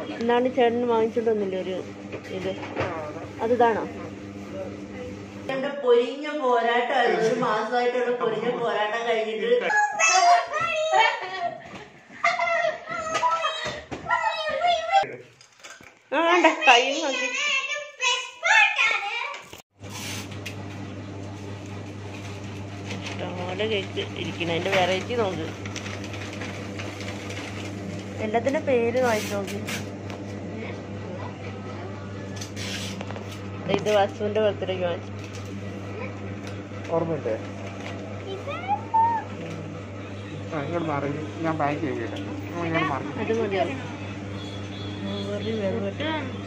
എന്താണ് ചേട്ടന് വാങ്ങിച്ചോണ്ട് വന്നില്ലേ ഒരു ഇത് അത് ഇതാണോ എന്റെ പൊരിഞ്ഞ പോരാട്ടമായിരുന്നു ഒരു മാസമായിട്ടുള്ള പൊരിഞ്ഞ പോരാട്ടം കഴിഞ്ഞിട്ട് ആ, വേണ്ട കൈ നോക്കി ഇഷ്ടംപോലെ കേക്ക് ഇരിക്കണം അതിന്റെ വെറൈറ്റി നോക്ക് എല്ലാത്തിന്റെ പേര് വായിച്ചു നോക്ക് ഇത് വസുവിന്റെ ബർത്ത്ഡേക്ക് വാങ്ങിച്ചു ഓർമ്മയില്ലേ ആ ഇങ്ങോട്ട് മാറി ഞാൻ പാക്ക് ചെയ്തില്ല ഇങ്ങോട്ട് മാറി അത് മതിയോ ഒരു വെൽവെറ്റ്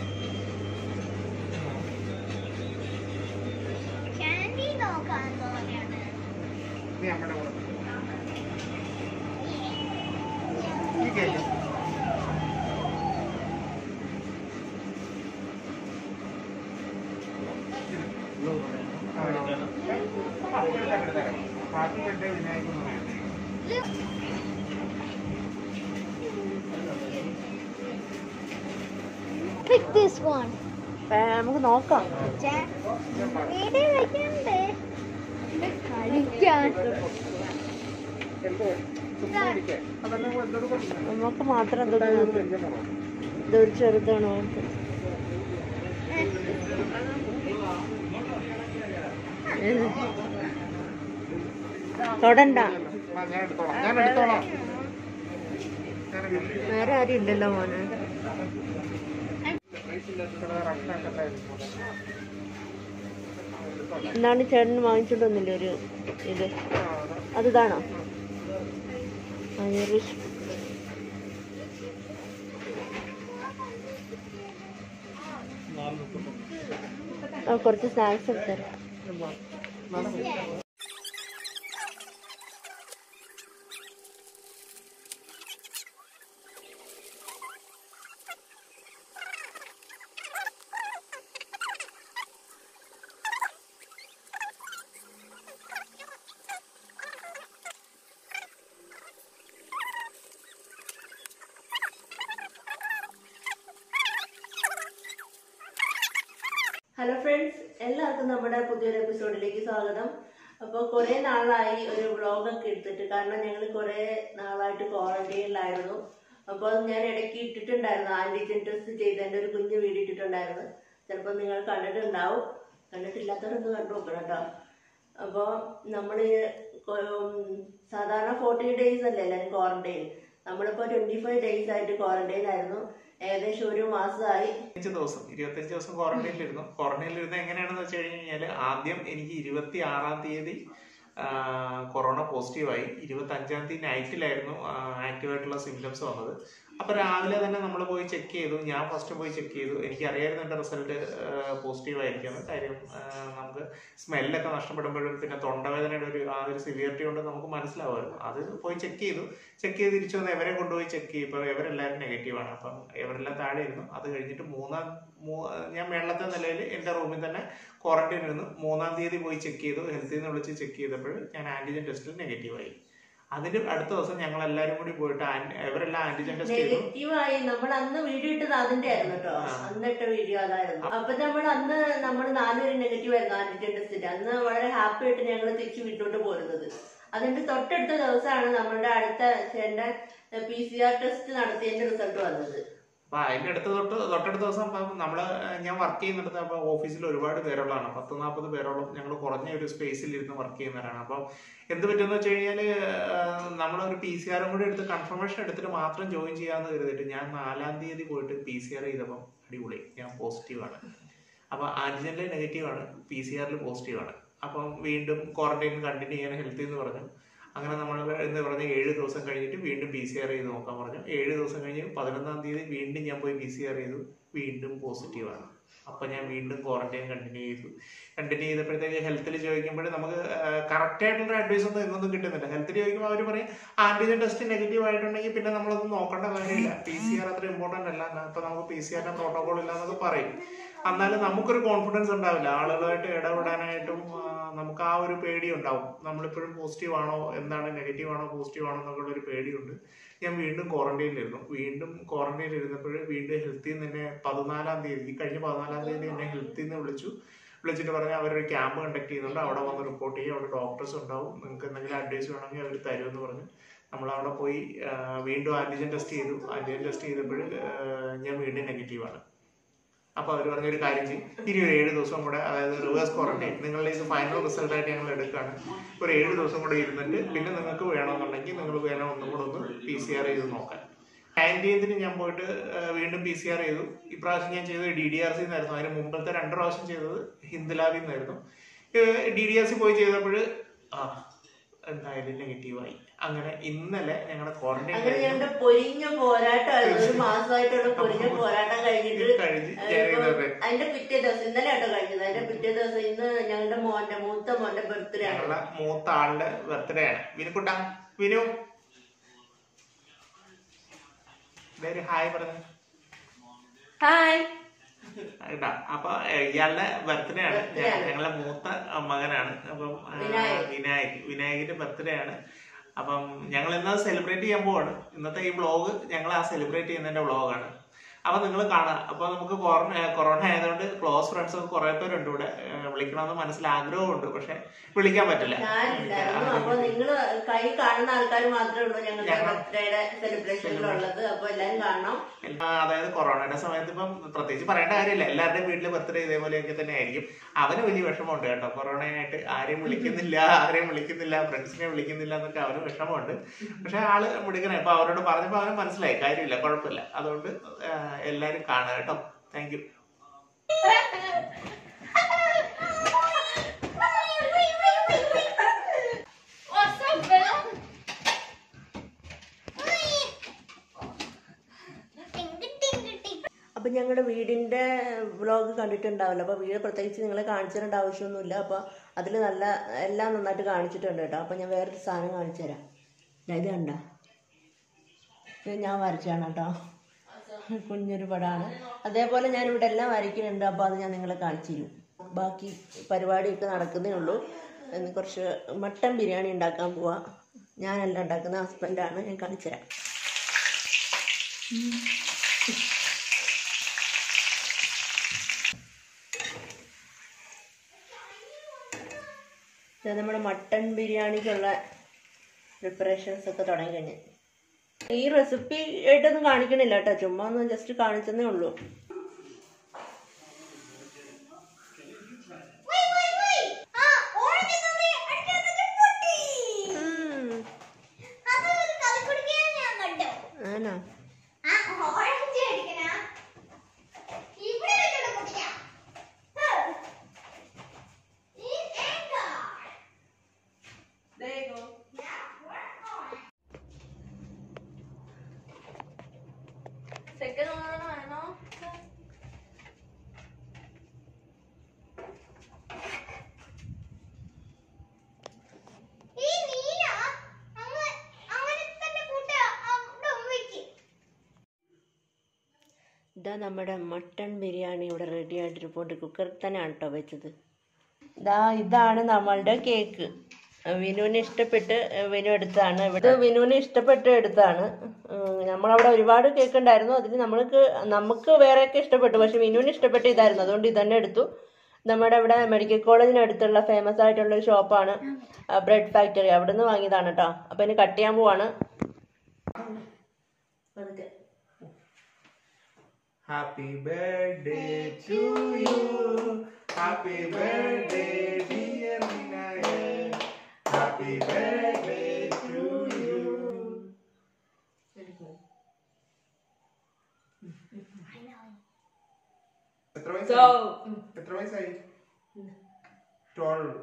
ക്യാൻഡി നോക്കാൻ തോന്നിയാണ് നീ അമ്മയുടെ കൂടെ ഈ കേക്ക് ഹാപ്പി ബർത്ത്ഡേ വിനായക് എന്ന് പറയുന്നത് Pick this one. നമുക്ക് നോക്കാം വീഡിയോ വെക്കണ്ടേ കളിക്കാൻ എന്തോ ചുമ്മാ ഇരിക്കെ അതന്നെ എന്നോട് പറഞ്ഞു നമുക്ക് മാത്രം എന്തോ തോന്നുന്നു. ഇതൊരു ചെറുതാണോ തൊടണ്ട ആ, ഞാൻ എടുത്തോളാം ഞാൻ എടുത്തോളാം ഞാൻ എടുത്തോളാം. വേറെ ആരും ഇല്ലല്ലോ മോനെ ഇവിടെ റഫ്റ്റാക്കട്ടായിരുന്നു എന്താണ് ചേട്ടന് വാങ്ങിച്ചോണ്ട് വന്നില്ലേ ഒരു ഇത് അത് ഇതാണോ ഐറിഷ് ആ കുറച്ച് സ്നാക്സ് എടുത്തരാം ഹലോ ഫ്രണ്ട്സ് എല്ലാവർക്കും നമ്മുടെ പുതിയൊരു എപ്പിസോഡിലേക്ക് സ്വാഗതം അപ്പോൾ കുറേ നാളായി ഒരു വ്ളോഗൊക്കെ എടുത്തിട്ട് കാരണം ഞങ്ങൾ കുറേ നാളായിട്ട് ക്വാറന്റൈനിലായിരുന്നു അപ്പോൾ അത് ഞാൻ ഇടയ്ക്ക് ഇട്ടിട്ടുണ്ടായിരുന്നു ആൻറ്റിജൻ ടെസ്റ്റ് ചെയ്തതിൻ്റെ ഒരു കുഞ്ഞു വീഡിയോ ഇട്ടിട്ടുണ്ടായിരുന്നു ചിലപ്പോൾ നിങ്ങൾ കണ്ടിട്ടുണ്ടാവും കണ്ടിട്ടില്ലാത്തവരൊന്ന് കണ്ടു നോക്കണം കേട്ടോ അപ്പോൾ നമ്മൾ സാധാരണ ഫോർട്ടി ഡേയ്സ് അല്ലേ എല്ലാവരും ക്വാറന്റൈൻ നമ്മളിപ്പോൾ ട്വൻറ്റി ഫൈവ് ഡേയ്സ് ആയിട്ട് ക്വാറന്റൈൻ ആയിരുന്നു ഏകദേശം ഒരു മാസമായി ഇരുപത്തഞ്ച് ദിവസം ഇരുപത്തഞ്ച് ദിവസം ക്വാറന്റൈനിലിരുന്നു ക്വാറന്റൈനിലിരുന്ന് എങ്ങനെയാണെന്ന് വെച്ച് കഴിഞ്ഞ് കഴിഞ്ഞാൽ ആദ്യം എനിക്ക് ഇരുപത്തി ആറാം തീയതി ആ, കൊറോണ പോസിറ്റീവായി ഇരുപത്തി അഞ്ചാം തീയതി നൈറ്റിലായിരുന്നു ആക്റ്റീവായിട്ടുള്ള സിംറ്റംസ് വന്നത് അപ്പോൾ രാവിലെ തന്നെ നമ്മൾ പോയി ചെക്ക് ചെയ്തു ഞാൻ ഫസ്റ്റ് പോയി ചെക്ക് ചെയ്തു എനിക്ക് അറിയായിരുന്നു എൻ്റെ റിസൾട്ട് പോസിറ്റീവ് ആയിരിക്കുമെന്ന് കാര്യം ആ, നമുക്ക് സ്മെല്ലൊക്കെ നഷ്ടപ്പെടുമ്പോഴും പിന്നെ തൊണ്ടവേദനയുടെ ഒരു ആ ഒരു സിവിയറിറ്റി കൊണ്ട് നമുക്ക് മനസ്സിലാവുമായിരുന്നു അത് പോയി ചെക്ക് ചെയ്തു ചെക്ക് ചെയ്ത് തിരിച്ചു വന്ന് എവരെ കൊണ്ടുപോയി ചെക്ക് ചെയ്യും ഇപ്പോൾ ഇവരെല്ലാവരും നെഗറ്റീവാണ് അപ്പം ഇവരെല്ലാം താഴെ ഇരുന്നു അത് കഴിഞ്ഞിട്ട് മൂന്നാം മൂ- ഞാൻ മേളത്തെ നിലയിൽ എൻ്റെ റൂമിൽ തന്നെ ക്വാറന്റൈൻ ഇരുന്നു മൂന്നാം തീയതി പോയി ചെക്ക് ചെയ്തു ഹെൽത്തിൽ നിന്ന് വിളിച്ച് ചെക്ക് ചെയ്തപ്പോൾ ഞാൻ ആന്റിജൻ ടെസ്റ്റിൽ നെഗറ്റീവായി അതിന് അടുത്ത ദിവസം ഞങ്ങൾ എല്ലാവരും കൂടി പോയിട്ട് ആൻ- ഇവരെല്ലാം ആന്റിജൻ ടെസ്റ്റ് ചെയ്തു നെഗറ്റീവായി നമ്മൾ അന്ന് വീഡിയോ ഇട്ടത് അതിന്റെ ആയിരുന്നു കേട്ടോ അന്നിട്ട വീഡിയോ അതായിരുന്നു അപ്പൊ നമ്മൾ അന്ന് നമ്മൾ നാലുപേര് നെഗറ്റീവ് ആയിരുന്നു ആന്റിജൻ ടെസ്റ്റിന്റെ അന്ന് വളരെ ഹാപ്പി ആയിട്ട് ഞങ്ങൾ തിരിച്ചു വീട്ടിലോട്ട് പോരുന്നത് അതിന്റെ തൊട്ടടുത്ത ദിവസമാണ് നമ്മളുടെ അടുത്ത ചേട്ടന്റെ പി സി ആർ ടെസ്റ്റ് നടത്തിയതിന്റെ റിസൾട്ട് വന്നത് അപ്പൊ അതിന്റെ അടുത്ത തൊട്ട് തൊട്ടടുത്ത ദിവസം അപ്പം നമ്മള് ഞാൻ വർക്ക് ചെയ്യുന്നിടത്ത് അപ്പൊ ഓഫീസിൽ ഒരുപാട് പേരുള്ളതാണ് പത്ത് നാൽപ്പത് പേരോളം ഞങ്ങൾ കുറഞ്ഞ ഒരു സ്പേസിൽ ഇരുന്ന് വർക്ക് ചെയ്യുന്നവരാണ് അപ്പം എന്ത് പറ്റുമെന്ന് വെച്ച് കഴിഞ്ഞാല് നമ്മളൊരു പി സി ആറും കൂടി എടുത്ത് കൺഫർമേഷൻ എടുത്തിട്ട് മാത്രം ജോയിൻ ചെയ്യാന്ന് കരുതിയിട്ട് ഞാൻ നാലാം തീയതി പോയിട്ട് പി സി ആർ ചെയ്തപ്പം അടിപൊളി ഞാൻ പോസിറ്റീവ് ആണ് അപ്പൊ ആന്റിജനിൽ നെഗറ്റീവ് ആണ് പി സി ആറിൽ പോസിറ്റീവ് ആണ് അപ്പം വീണ്ടും ക്വാറന്റൈൻ കണ്ടിന്യൂ ചെയ്യാൻ ഹെൽത്തിൽ എന്ന് പറഞ്ഞു അങ്ങനെ നമ്മൾ എന്ന് പറഞ്ഞ് ഏഴ് ദിവസം കഴിഞ്ഞിട്ട് വീണ്ടും പി സി ആർ ചെയ്ത് നോക്കാൻ പറഞ്ഞു ഏഴ് ദിവസം കഴിഞ്ഞ് പതിനൊന്നാം തീയതി വീണ്ടും ഞാൻ പോയി പി സി ആർ ചെയ്തു വീണ്ടും പോസിറ്റീവ് ആണ് അപ്പൊ ഞാൻ വീണ്ടും ക്വാറന്റൈൻ കണ്ടിന്യൂ ചെയ്തു കണ്ടിന്യൂ ചെയ്തപ്പോഴത്തേക്ക് ഹെൽത്തിൽ ചോദിക്കുമ്പോൾ നമുക്ക് കറക്റ്റ് ആയിട്ടുള്ള അഡ്വൈസ് ഒന്നും ഇന്നൊന്നും കിട്ടുന്നില്ല ഹെൽത്തിൽ ചോദിക്കുമ്പോൾ അവർ പറയും ആന്റിജൻ ടെസ്റ്റ് നെഗറ്റീവ് ആയിട്ടുണ്ടെങ്കിൽ പിന്നെ നമ്മളൊന്നും നോക്കേണ്ട കാര്യമില്ല പി സി ആർ അത്ര ഇമ്പോർട്ടന്റ് അല്ല അപ്പൊ നമുക്ക് പി സി ആറിന്റെ പ്രോട്ടോകോൾ ഇല്ല എന്നൊക്കെ പറയും എന്നാലും നമുക്കൊരു കോൺഫിഡൻസ് ഉണ്ടാവില്ല ആളുകളായിട്ട് ഇടപെടാനായിട്ടും ആ, നമുക്ക് ആ ഒരു പേടി ഉണ്ടാവും നമ്മളിപ്പോഴും പോസിറ്റീവ് ആണോ എന്താണ് നെഗറ്റീവ് ആണോ പോസിറ്റീവ് ആണോ എന്നൊക്കെയുള്ള ഒരു പേടിയുണ്ട് ഞാൻ വീണ്ടും ക്വാറന്റൈനിലിരുന്നു വീണ്ടും ക്വാറന്റൈനിൽ ഇരുന്നപ്പോൾ വീണ്ടും ഹെൽത്തിൽ നിന്ന് എന്നെ പതിനാലാം തീയതി ഈ കഴിഞ്ഞ പതിനാലാം തീയതി എന്നെ ഹെൽത്തിൽ നിന്ന് വിളിച്ചു വിളിച്ചിട്ട് പറഞ്ഞാൽ അവരൊരു ക്യാമ്പ് കണ്ടക്ട് ചെയ്യുന്നുണ്ട് അവിടെ വന്ന് റിപ്പോർട്ട് ചെയ്യും അവിടെ ഡോക്ടേഴ്സ് ഉണ്ടാവും നിങ്ങൾക്ക് എന്തെങ്കിലും അഡ്വൈസ് വേണമെങ്കിൽ അവർ തരുമെന്ന് പറഞ്ഞു നമ്മൾ അവിടെ പോയി ആ, വീണ്ടും ആന്റിജൻ ടെസ്റ്റ് ചെയ്തു ആന്റിജൻ ടെസ്റ്റ് ചെയ്തപ്പോൾ ഞാൻ വീണ്ടും നെഗറ്റീവാണ് അപ്പോൾ അവർ പറഞ്ഞൊരു കാര്യം ചെയ്യും ഇനി ഒരു ഏഴ് ദിവസം കൂടെ അതായത് റിവേഴ്സ് ക്വാറന്റൈൻ നിങ്ങളുടെ ഇത് ഫൈനൽ റിസൾട്ട് ആയിട്ട് ഞങ്ങൾ എടുക്കുകയാണ് ഒരു ഏഴ് ദിവസം കൂടെ ഇരുന്നിട്ട് പിന്നെ നിങ്ങൾക്ക് വേണമെന്നുണ്ടെങ്കിൽ നിങ്ങൾ വേണം ഒന്നും കൂടെ ഒന്ന് പി സി ആർ ചെയ്ത് നോക്കാൻ നയൻറ്റീൻത്തിന് ഞാൻ പോയിട്ട് ആ, വീണ്ടും പി സി ആർ ചെയ്തു ഇപ്രാവശ്യം ഞാൻ ചെയ്തത് ഡി ഡി ആർ സി എന്നായിരുന്നു അതിന് മുമ്പത്തെ രണ്ട് പ്രാവശ്യം ചെയ്തത് ഹിന്ദുലാബിൽ നിന്നായിരുന്നു ഡി ഡി ആർ സി പോയി ചെയ്തപ്പോൾ ആ എന്തായാലും നെഗറ്റീവായി അങ്ങനെ ഇന്നലെ ഞങ്ങളുടെ ക്വാറന്റൈൻ അങ്ങനെ ഞങ്ങളുടെ പൊരിഞ്ഞ പോരാട്ടമായിരുന്നു ഒരു മാസമായിട്ടുള്ള പൊരിഞ്ഞ പോരാട്ടം കഴിഞ്ഞിട്ട് കഴിഞ്ഞ് ഏഹ്, ഞാൻ ഇപ്പം ഇതേ അതിന്റെ പിറ്റേ ദിവസം ഇന്നലെ കേട്ടോ കഴിഞ്ഞത് അതിന്റെ പിറ്റേ ദിവസം ഇന്ന് ഞങ്ങളുടെ മോന്റെ മൂത്ത മോന്റെ ബർത്ത്ഡേ ആണ് ഞങ്ങളുടെ മൂത്ത ആളുടെ ബർത്ത്ഡേ ആണ് വിനുക്കുട്ട വിനു ദേ ഒരു ഹായ് പറഞ്ഞു ഹായ് കേട്ടാ അപ്പൊ ഏഹ്, ഇയാളുടെ ബർത്ത്ഡേ ആണ് Birthday ആണ്. ഞങ്ങളുടെ മൂത്ത മകനാണ് അപ്പം ആ, വിനായക്. വിനായക് വിനായകിന്റെ ബർത്ത്ഡേ ആണ് അപ്പം ഞങ്ങൾ ഇന്ന് സെലിബ്രേറ്റ് ചെയ്യാൻ പോവാണ് ഇന്നത്തെ ഈ വ്ളോഗ് ഞങ്ങൾ ആ സെലിബ്രേറ്റ് ചെയ്യുന്നതിന്റെ വ്ളോഗാണ് അപ്പൊ നിങ്ങൾ കാണാം അപ്പൊ നമുക്ക് കൊറോണ കൊറോണ ആയതുകൊണ്ട് ക്ലോസ് ഫ്രണ്ട്സ് ഒക്കെ കുറെ പേരുണ്ട് ഇവിടെ ഏഹ്, വിളിക്കണമെന്ന് മനസ്സിൽ ആഗ്രഹമുണ്ട് പക്ഷെ വിളിക്കാൻ പറ്റില്ല ഞാനില്ലായിരുന്നു അപ്പൊ നിങ്ങള് കൈ കാണുന്ന ആൾക്കാർ മാത്രമേ ഉള്ളൂ ഞങ്ങളുടെ ഞങ്ങൾ- ബർത്ത്ഡേയുടെ സെലിബ്രേഷനിലുള്ളത് അപ്പൊ എല്ലാരും കാണണം എല്ലാ- അതായത് കൊറോണയുടെ സമയത്ത് ഇപ്പം പ്രത്യേകിച്ച് പറയേണ്ട കാര്യമില്ല എല്ലാവരുടെയും വീട്ടിൽ ബർത്ത്ഡേ ഇതേപോലെയൊക്കെ തന്നെ ആയിരിക്കും അവന് വലിയ വിഷമമുണ്ട് കേട്ടോ കൊറോണയായിട്ട് ആരെയും വിളിക്കുന്നില്ല ആരെയും വിളിക്കുന്നില്ല ഫ്രണ്ട്സിനെ വിളിക്കുന്നില്ല എന്നൊക്കെ അവന് വിഷമമുണ്ട് പക്ഷെ ആള് മിടുക്കണേ ഇപ്പൊ അവരോട് പറഞ്ഞപ്പോ അവന് മനസ്സിലായി കാര്യമില്ല കുഴപ്പമില്ല അതുകൊണ്ട് ആ, എല്ലാരും കാണുക കേട്ടോ thank you What's up, Bill? അപ്പൊ ഞങ്ങളുടെ വീടിന്റെ വ്ളോഗ് കണ്ടിട്ടുണ്ടാവില്ല അപ്പൊ വീട് പ്രത്യേകിച്ച് നിങ്ങളെ കാണിച്ചു തരേണ്ട ആവശ്യമൊന്നുമില്ല അപ്പൊ അതിൽ നല്ല എല്ലാം നന്നായിട്ട് കാണിച്ചിട്ടുണ്ട് കേട്ടോ അപ്പൊ ഞാൻ വേറൊരു സാധനം കാണിച്ചു തരാം ദാ ഇത് കണ്ട ഇത് ഞാൻ വരച്ചാണ് കേട്ടോ കുഞ്ഞൊരു പടമാണ് അതേപോലെ ഞാൻ ഇവിടെ എല്ലാം വരയ്ക്കുന്നുണ്ട് അപ്പോൾ അത് ഞാൻ നിങ്ങളെ കാണിച്ചു തരും ബാക്കി പരിപാടിയൊക്കെ നടക്കുന്നേ ഉള്ളൂ ഇന്ന് കുറച്ച് മട്ടൻ ബിരിയാണി ഉണ്ടാക്കാൻ പോവാ ഞാനല്ല ഉണ്ടാക്കുന്ന ഹസ്ബൻഡാണ് ഞാൻ കാണിച്ചു തരാം ഇത് നമ്മുടെ മട്ടൺ ബിരിയാണിക്കുള്ള പ്രിപ്പറേഷൻസ് ഒക്കെ തുടങ്ങി കഴിഞ്ഞു ഈ റെസിപ്പി ആയിട്ടൊന്നും കാണിക്കണില്ല കേട്ടോ ചുമ്മാ ഒന്ന് ജസ്റ്റ് കാണിച്ചെന്നേ ഉള്ളൂ ഉം. ആണോ സെക്കൻഡ് വേണോ ഇതാ നമ്മുടെ മട്ടൺ ബിരിയാണി ഇവിടെ റെഡി ആയിട്ടിരിപ്പുണ്ട് കുക്കറിൽ തന്നെയാണ് കേട്ടോ വെച്ചത് ഇതാ ഇതാണ് നമ്മളുടെ കേക്ക് വിനുവിന് ഇഷ്ടപ്പെട്ട് വിനു എടുത്താണ് ഇവിടെ വിനുവിന് ഇഷ്ടപ്പെട്ട് എടുത്താണ് ഉം, നമ്മളവിടെ ഒരുപാട് കേക്ക് ഉണ്ടായിരുന്നു അതിന് നമ്മൾക്ക് നമുക്ക് വേറെയൊക്കെ ഇഷ്ടപ്പെട്ടു പക്ഷെ വിനുവിന് ഇഷ്ടപ്പെട്ട് ഇതായിരുന്നു അതുകൊണ്ട് ഇതന്നെ എടുത്തു നമ്മുടെ ഇവിടെ മെഡിക്കൽ കോളേജിന് അടുത്തുള്ള ഫേമസ് ആയിട്ടുള്ള ഒരു ഷോപ്പാണ് ബ്രെഡ് ഫാക്ടറി അവിടെ നിന്ന് വാങ്ങിയതാണ് കേട്ടോ അപ്പൊ ഇനി കട്ട് ചെയ്യാൻ പോവാണ് happy birthday to you happy birthday dear Vinayak happy birthday to you എത്ര വയസ്സായി എത്ര വയസ്സായി ട്വൽവ്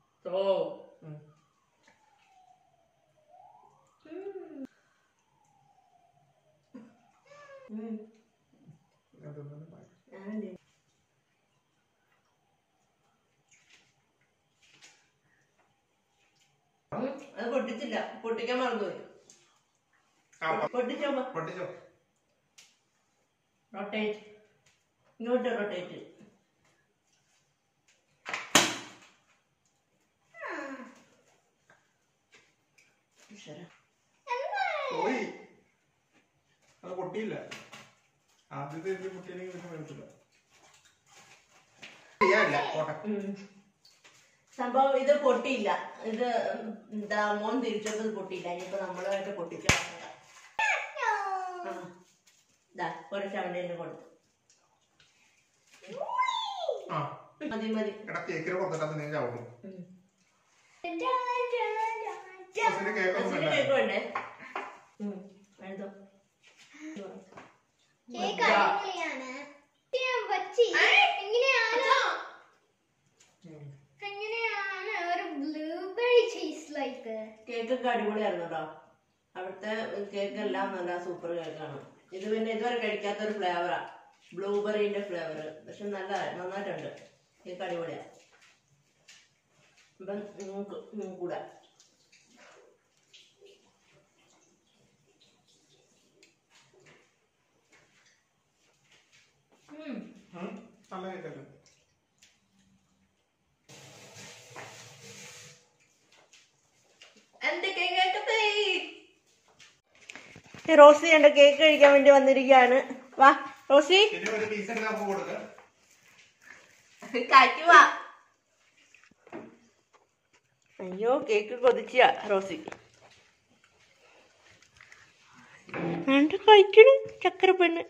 അതൊന്നും മാറ്റി. അത് പൊട്ടിച്ചില്ല പൊട്ടിക്കാൻ മറന്നുപോയി ആ, പ- പൊട്ടിച്ചോ പൊട്ടിച്ചോ റൊട്ടേറ്റ് ഇങ്ങോട്ട് റൊട്ടേറ്റ് ശരി. പോയി അത് പൊട്ടിയില്ല ആദ്യത്തെ ഇത് പൊട്ടിയില്ലെങ്കിൽ പിന്നെ വരത്തില്ല ചെയ്യാനില്ല പോട്ടെ ഉം. സംഭവം ഇത് പൊട്ടിയില്ല ഇത് എന്താ മോൻ തിരിച്ചപ്പോൾ ഇത് പൊട്ടിയില്ല ഇനിയിപ്പോ നമ്മളായിട്ട് പൊട്ടിച്ചു ഇതാ കുറച്ച് അവൻ്റെ തന്നെ കൊടുത്തു ആ മതി മതി എടാ കേക്കിന് കൊടുത്തിട്ട് അത് ഞാൻ ചവിട്ടും ഉം. ബസ്സിന്റെ കേക്കൊന്നും ബസ്സിന് വേണ്ട കേക്ക് വേണ്ടേ ഉം. വേണ്ടോ കേക്ക് അടിപൊളിയാണ് ഞാൻ വച്ചി എങ്ങനെയാണ് ഉം. എങ്ങനെയാണ് ഒരു ബ്ലൂബെറി ചീസ് ലൈക്ക് കേക്കൊക്കെ അടിപൊളിയായിരുന്നു കേട്ടോ അവിടുത്തെ കേക്ക് എല്ലാം നല്ല സൂപ്പർ കേക്കാണ് ഇത് പിന്നെ ഇതുവരെ കഴിക്കാത്ത ഒരു ഫ്ലേവറാ ബ്ലൂബെറിന്റെ ഫ്ലേവർ പക്ഷെ നല്ല നന്നായിട്ടുണ്ട് കേക്ക് അടിപൊളിയാ അപ്പം നിങ്ങൾക്ക് നിങ്ങൾക്ക് കൂടെ ഉം. ഉം. നല്ല കേക്കല്ലേ എന്റെ കേക്ക് റോസി എന്റെ കേക്ക് കഴിക്കാൻ വേണ്ടി വന്നിരിക്കുകയാണ് വാ റോസി പിന്നെ ഒരു പീസ് എടുത്ത് നമുക്ക് കൊടുക്ക കഴിക്കുവാ അയ്യോ കേക്ക് കൊതിച്ച റോസി വേണ്ട കഴിക്കണ് ചക്കര പെണ്ണ്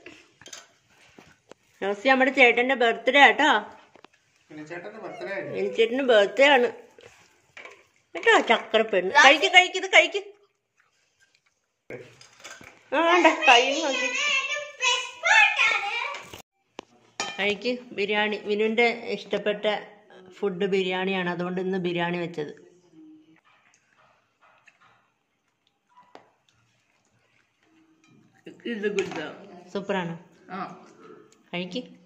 റോസി നമ്മുടെ ചേട്ടന്റെ ബർത്ത്ഡേ ആട്ടോ പിന്നെ ചേട്ടന്റെ ബർത്ത്ഡേ ആയിരുന്നു ചേട്ടന്റെ ബർത്ത്ഡേ ആണ് കേട്ടോ ചക്കര പെണ്ണ് കഴിക്ക് കഴിക്ക് ഇത് കഴിക്ക് ആ വേണ്ട കൈ നോക്കി കഴിക്ക് ബിരിയാണി വിനുവിന്റെ ഇഷ്ടപ്പെട്ട ഫുഡ് ബിരിയാണിയാണ് അതുകൊണ്ട് ഇന്ന് ബിരിയാണി വെച്ചത് സൂപ്പറാണ് കഴിക്ക്